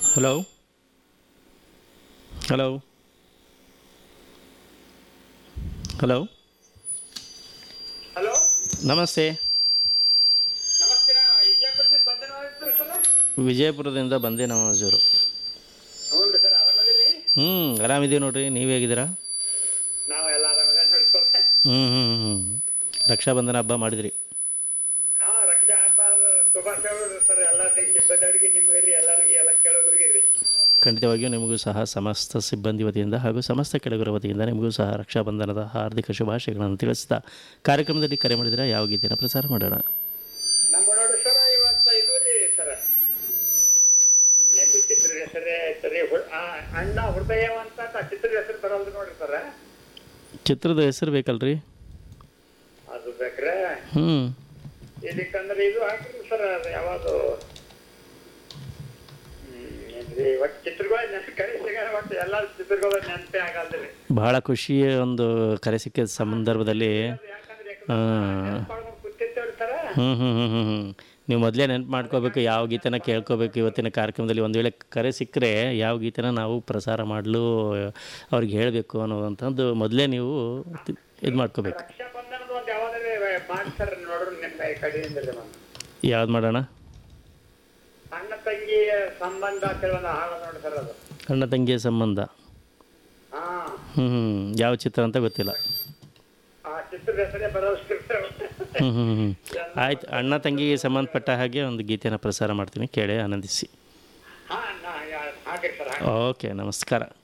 hello hello hello hello ನಮಸ್ತೆ ನಮಸ್ತೆ ನಾ ವಿಜಯಪುರದಿಂದ ಬಂದೆ ನೋಡಿದ್ರು ಸರ್ ವಿಜಯಪುರದಿಂದ ಬಂದೆ ನವಾಜರು ಹ್ಞೂ ರೀ ಸರ್ ಆರಾಮದಿರಿ ಹ್ಞೂ ಆರಾಮಿದ್ದೀವಿ ನೋಡ್ರಿ ನೀವು ಹೇಗಿದ್ದೀರಾ ನಾವು ಎಲ್ಲ ಆರಾಮದ ನೋಡಿ ಸರ್ ಹ್ಞೂ ಹ್ಞೂ ಹ್ಞೂ ರಕ್ಷಾಬಂಧನ ಹಬ್ಬ ಮಾಡಿದ್ರಿ ಹಾಂ ರಕ್ಷಾ ಹಬ್ಬ ಶುಭಾಶಯಗಳು ಸರ್ ಎಲ್ಲ ಸಿಬ್ಬಂದಿಯವರಿಗೆ ನಿಮಗೆ ರೀ ಎಲ್ಲರಿಗೆ ಎಲ್ಲ ಕೇಳೋರಿಗೆ ರೀ ಖಂಡಿತವಾಗಿಯೂ ನಿಮಗೂ ಸಹ ಸಮಸ್ತ ಸಿಬ್ಬಂದಿ ವತಿಯಿಂದ ಹಾಗೂ ಸಮಸ್ತ ಕೆಳಗರ ವತಿಯಿಂದ ನಿಮಗೂ ಸಹ ರಕ್ಷಾಬಂಧನದ ಹಾರ್ದಿಕ ಶುಭಾಶಯಗಳನ್ನು ತಿಳಿಸ್ತಾ ಕಾರ್ಯಕ್ರಮದಲ್ಲಿ ಕರೆ ಮಾಡಿದರೆ ಯಾವ ಗೀತೆಯನ್ನು ಪ್ರಸಾರ ಮಾಡೋಣ ನಮ್ಮ ನೋಡಿ ಸರ್ ಇವತ್ತು ಇದು ರೀ ಸರ್ ಏನು ಚಿತ್ರದ ಹೆಸರೇ ಸರಿ ಅಣ್ಣ ಹೃದಯವಂತ ಅಂತ ಚಿತ್ರದ ಹೆಸರು ಬರೋದು ನೋಡ್ರಿ ಸರ್ ಚಿತ್ರದ ಹೆಸರು ಬೇಕಲ್ರಿ ಅದು ಬೇಕ್ರೆ ಹ್ಞೂ ಇದಕ್ಕಂದ್ರೆ ಇದು ಹಾಕಿರಿ ಸರ್ ಅದು ಯಾವುದು ಏನ್ರಿ ಒಟ್ಟು ಚಿತ್ರಗಳು ನೆನಪು ಕರೆ ಸಿಗೋಣ ಒಟ್ಟು ಎಲ್ಲ ಚಿತ್ರಗಳು ನೆನಪೇ ಆಗಲ್ರಿ ಬಹಳ ಖುಷಿಯ ಒಂದು ಕರೆ ಸಿಕ್ಕಿದ ಸಂದರ್ಭದಲ್ಲಿ ಯಾಕಂದ್ರೆ ಹಾಂ ನೆನಪು ಮಾಡ್ಕೊಂಡು ಕೂತಿರ್ತೇವ್ರಿ ಸರ್ ಹ್ಞೂ ಹ್ಞೂ ಹ್ಞೂ ಹ್ಞೂ ಹ್ಞೂ ನೀವು ಮೊದಲೇ ನೆನಪು ಮಾಡ್ಕೋಬೇಕು ಯಾವ ಗೀತೆನ ಕೇಳ್ಕೋಬೇಕು ಇವತ್ತಿನ ಕಾರ್ಯಕ್ರಮದಲ್ಲಿ ಒಂದು ವೇಳೆ ಕರೆ ಸಿಕ್ಕರೆ ಯಾವ ಗೀತೆನ ನಾವು ಪ್ರಸಾರ ಮಾಡಲು ಅವ್ರಿಗೆ ಹೇಳಬೇಕು ಅನ್ನೋವಂಥದ್ದು ಮೊದಲೇ ನೀವು ಇದು ಮಾಡ್ಕೋಬೇಕು ರಕ್ಷಾಬಂಧನದ ಒಂದು ಯಾವ್ದಾದ್ರೆ ಮಾಡಿ ಸರ್ ನೋಡ್ರಿ ನಿಮ್ಮ ಕಡೆಯಿಂದ ನಾನು ಯಾವ್ದು ಮಾಡೋಣ ಅಣ್ಣ ತಂಗಿಯ ಸಂಬಂಧ ಅಂತೇಳಿ ಒಂದು ಹಾಡು ನೋಡಿ ಸರ್ ಅದು ಅಣ್ಣ ತಂಗಿಯ ಸಂಬಂಧ ಹಾ ಹ್ಞೂ ಹ್ಞೂ ಯಾವ ಚಿತ್ರ ಅಂತ ಗೊತ್ತಿಲ್ಲ ಆ ಚಿತ್ರದ ಹೆಸರೇ ಬರೋಷ್ಟು ಹ್ಞೂ ಹ್ಞೂ ಹ್ಞೂ ಆಯ್ತು ಅಣ್ಣ ತಂಗಿಗೆ ಸಂಬಂಧಪಟ್ಟ ಹಾಗೆ ಒಂದು ಗೀತೆನ ಪ್ರಸಾರ ಮಾಡ್ತೀನಿ ಕೇಳಿ ಆನಂದಿಸಿ ಹಾ ನಾ ಹಾಕಿರಿ ಸರ್ ಓಕೆ ನಮಸ್ಕಾರ